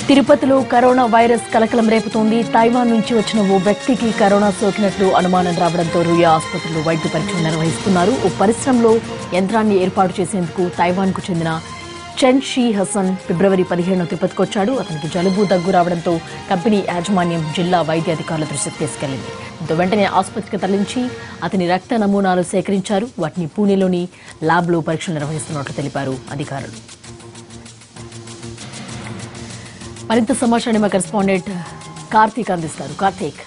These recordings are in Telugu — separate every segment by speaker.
Speaker 1: తిరుపతిలో కరోనా వైరస్ కలకలం రేపుతోంది తైవాన్ నుంచి వచ్చిన ఓ వ్యక్తికి కరోనా సోకినట్లు అనుమానం రావడంతో రుయా ఆసుపత్రిలో వైద్య పరీక్షలు నిర్వహిస్తున్నారు ఓ పరిశ్రమలో యంత్రాన్ని ఏర్పాటు చేసేందుకు తైవాన్కు చెందిన చెన్ షీ హసన్ ఫిబ్రవరి పదిహేను తిరుపతికి వచ్చాడు అతనికి జలుబు దగ్గు రావడంతో కంపెనీ యాజమాన్యం జిల్లా వైద్య అధికారుల దృష్టికి తీసుకెళ్లింది దీంతో వెంటనే ఆసుపత్రికి తరలించి అతని రక్త నమూనాలు సేకరించారు వాటిని పూణేలోని ల్యాబ్లో పరీక్షలు నిర్వహిస్తున్నట్లు తెలిపారు అధికారులు మరింత సమాచారాన్ని మా కరెస్పాండెంట్ కార్తీక్ అందిస్తారు కార్తీక్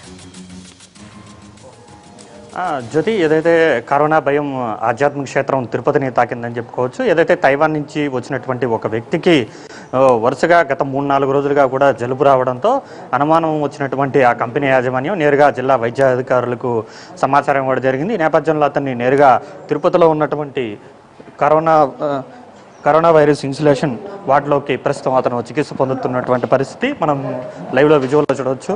Speaker 2: ఆ, జ్యోతి ఏదైతే కరోనా భయం ఆధ్యాత్మిక క్షేత్రం తిరుపతిని తాకిందని చెప్పుకోవచ్చు ఏదైతే తైవాన్ నుంచి వచ్చినటువంటి ఒక వ్యక్తికి ఆ, వరుసగా గత మూడు నాలుగు రోజులుగా కూడా జలుబు రావడంతో అనుమానం వచ్చినటువంటి ఆ కంపెనీ యాజమాన్యం నేరుగా జిల్లా వైద్య అధికారులకు సమాచారం ఇవ్వడం జరిగింది ఈ నేపథ్యంలో అతన్ని నేరుగా తిరుపతిలో ఉన్నటువంటి కరోనా ఆ, కరోనా వైరస్ ఇన్సులేషన్ వార్డులోకి ప్రస్తుతం అతను చికిత్స పొందుతున్నటువంటి పరిస్థితి మనం లైవ్లో విజువల్లో చూడవచ్చు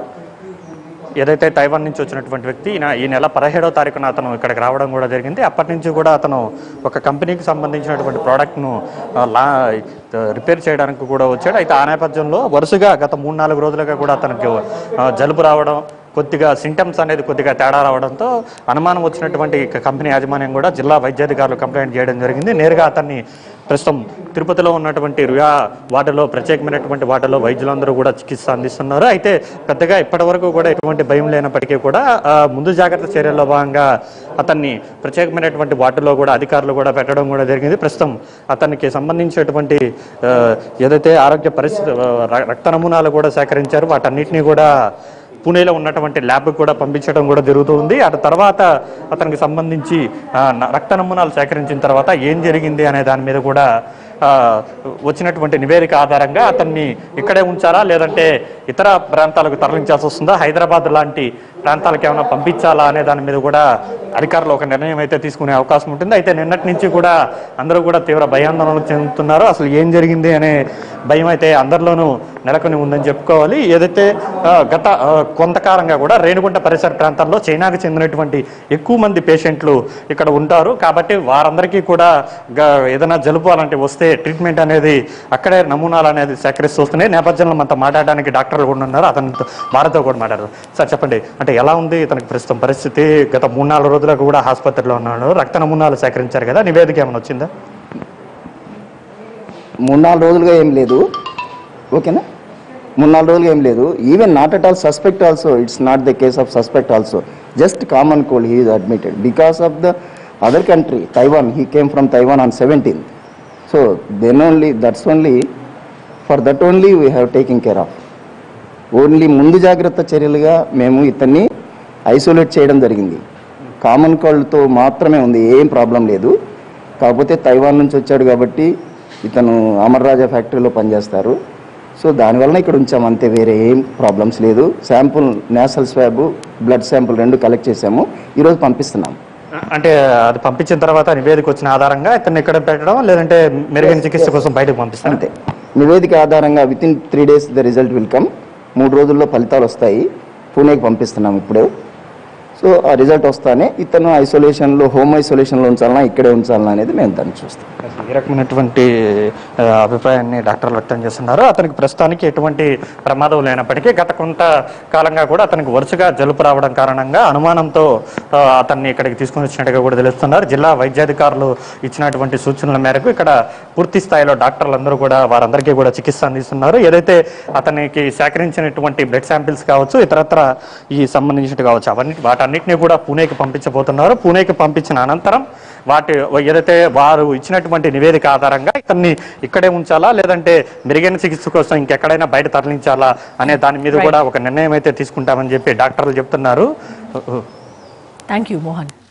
Speaker 2: ఏదైతే తైవాన్ నుంచి వచ్చినటువంటి వ్యక్తి ఈయన ఈ నెల పదిహేడవ తారీఖున అతను ఇక్కడికి రావడం కూడా జరిగింది అప్పటి నుంచి కూడా అతను ఒక కంపెనీకి సంబంధించినటువంటి ప్రోడక్ట్ను ఆ, లా రిపేర్ చేయడానికి కూడా వచ్చాడు అయితే ఆ నేపథ్యంలో వరుసగా గత మూడు నాలుగు రోజులుగా కూడా అతనికి ఆ, జలుబు రావడం కొద్దిగా సింటమ్స్ అనేది కొద్దిగా తేడా రావడంతో అనుమానం వచ్చినటువంటి ఇక కంపెనీ యాజమాన్యం కూడా జిల్లా వైద్యాధికారులు కంప్లైంట్ చేయడం జరిగింది నేరుగా అతన్ని ప్రస్తుతం తిరుపతిలో ఉన్నటువంటి రుయా వార్డులో ప్రత్యేకమైనటువంటి వార్డులో వైద్యులందరూ కూడా చికిత్స అందిస్తున్నారు అయితే పెద్దగా ఇప్పటి వరకు కూడా ఎటువంటి భయం లేనప్పటికీ కూడా ఆ, ముందు జాగ్రత్త చర్యల్లో భాగంగా అతన్ని ప్రత్యేకమైనటువంటి వార్డులో కూడా అధికారులు కూడా పెట్టడం కూడా జరిగింది ప్రస్తుతం అతనికి సంబంధించినటువంటి ఆ, ఏదైతే ఆరోగ్య పరిస్థితి ఆ, ర- రక్త నమూనాలు కూడా సేకరించారు వాటన్నిటిని కూడా పూణేలో ఉన్నటువంటి ల్యాబ్ కూడా పంపించడం కూడా జరుగుతుంది ఆ తర్వాత అతనికి సంబంధించి ఆ, న- రక్త నమూనాలు సేకరించిన తర్వాత ఏం జరిగింది అనే దాని మీద కూడా ఆ, వచ్చినటువంటి నివేదిక ఆధారంగా అతన్ని ఇక్కడే ఉంచారా లేదంటే ఇతర ప్రాంతాలకు తరలించాల్సి వస్తుందా హైదరాబాద్ లాంటి ప్రాంతాలకు ఏమైనా పంపించాలా అనే దాని మీద కూడా అధికారులు ఒక నిర్ణయం అయితే తీసుకునే అవకాశం ఉంటుంది అయితే నిన్నటి నుంచి కూడా అందరూ కూడా తీవ్ర భయాందోళన చెందుతున్నారు అసలు ఏం జరిగింది అనే భయం అయితే అందరిలోనూ నెలకొని ఉందని చెప్పుకోవాలి ఏదైతే ఆ, గత ఆ, కొంతకాలంగా కూడా రేణుగుంట పరిసర ప్రాంతాల్లో చైనాకు చెందినటువంటి ఎక్కువ మంది పేషెంట్లు ఇక్కడ ఉంటారు కాబట్టి వారందరికీ కూడా గ- ఏదైనా జలుబు అలాంటివి వస్తే ట్రీట్మెంట్ అనేది అక్కడే నమూనాలు అనేది సేకరిస్తూ వస్తున్నాయి నేపథ్యంలో మనతో మాట్లాడడానికి డాక్టర్లు కూడా ఉన్నారు అతనితో వారితో కూడా మాట్లాడరు సార్ చెప్పండి అంటే ఎలా ఉంది ఇతనికి ప్రస్తుతం పరిస్థితి గత మూడు నాలుగు రోజులకు కూడా ఆసుపత్రిలో ఉన్నాడు రక్త నమూనాలు సేకరించారు కదా నివేదిక ఏమైనా వచ్చిందా
Speaker 3: మూడు నాలుగు రోజులుగా ఏం లేదు ఓకేనా మూడు నాలుగు రోజులుగా ఏం లేదు even not at all suspect also it's not the case of suspect also just common cold he is admitted because of the other country Taiwan he came from Taiwan on seventeen so then only that's only for that only we have taking care of only ముందు జాగ్రత్త చర్యలుగా మేము ఇతన్ని ఐసోలేట్ చేయడం జరిగింది కామన్ కోల్డ్తో మాత్రమే ఉంది ఏం ప్రాబ్లం లేదు కాకపోతే తైవాన్ నుంచి వచ్చాడు కాబట్టి ఇతను అమర్ రాజా ఫ్యాక్టరీలో పనిచేస్తారు సో దానివల్ల ఇక్కడ ఉంచాము అంతే వేరే ఏం ప్రాబ్లమ్స్ లేదు sample national swab blood sample రెండు కలెక్ట్ చేసాము ఈరోజు పంపిస్తున్నాము
Speaker 2: అంటే అది పంపించిన తర్వాత నివేదిక వచ్చిన ఆధారంగా ఇతన్ని ఇక్కడ పెట్టడం లేదంటే మెరుగైన చికిత్స కోసం బయటకు పంపిస్తాను
Speaker 3: అంతే నివేదిక ఆధారంగా with in three days the result will come మూడు రోజుల్లో ఫలితాలు వస్తాయి పూణేకి పంపిస్తున్నాం ఇప్పుడే సో ఆ రిజల్ట్ వస్తానే ఇతను ఐసోలేషన్లో హోమ్ ఐసోలేషన్లో ఉంచాలన్నా ఇక్కడే ఉంచాలన్నా అనేది మేము దాన్ని చూస్తాం
Speaker 2: ఈ రకమైనటువంటి ఆ, అభిప్రాయాన్ని డాక్టర్లు వ్యక్తం చేస్తున్నారు అతనికి ప్రస్తుతానికి ఎటువంటి ప్రమాదం లేనప్పటికీ గత కొంత కాలంగా కూడా అతనికి వరుసగా జలుపు రావడం కారణంగా అనుమానంతో ఆ, అతన్ని ఇక్కడికి తీసుకుని వచ్చినట్టుగా కూడా తెలుస్తున్నారు జిల్లా వైద్యాధికారులు ఇచ్చినటువంటి సూచనల మేరకు ఇక్కడ పూర్తి స్థాయిలో డాక్టర్లు అందరూ కూడా వారందరికీ కూడా చికిత్స అందిస్తున్నారు ఏదైతే అతనికి సేకరించినటువంటి బ్లడ్ శాంపిల్స్ కావచ్చు ఇతరత్ర ఈ సంబంధించినట్టు కావచ్చు అవన్నీ వాటన్నిటిని కూడా పూణేకి పంపించబోతున్నారు పూణేకి పంపించిన అనంతరం వాటి ఏదైతే వారు ఇచ్చినటువంటి నివేదిక ఆధారంగా ఇతన్ని ఇక్కడే ఉంచాలా లేదంటే మెరుగైన చికిత్స కోసం ఇంకెక్కడైనా బయట తరలించాలా అనే దాని మీద కూడా ఒక నిర్ణయం అయితే తీసుకుంటామని చెప్పి డాక్టర్లు చెప్తున్నారు
Speaker 1: థ్యాంక్ యూ మోహన్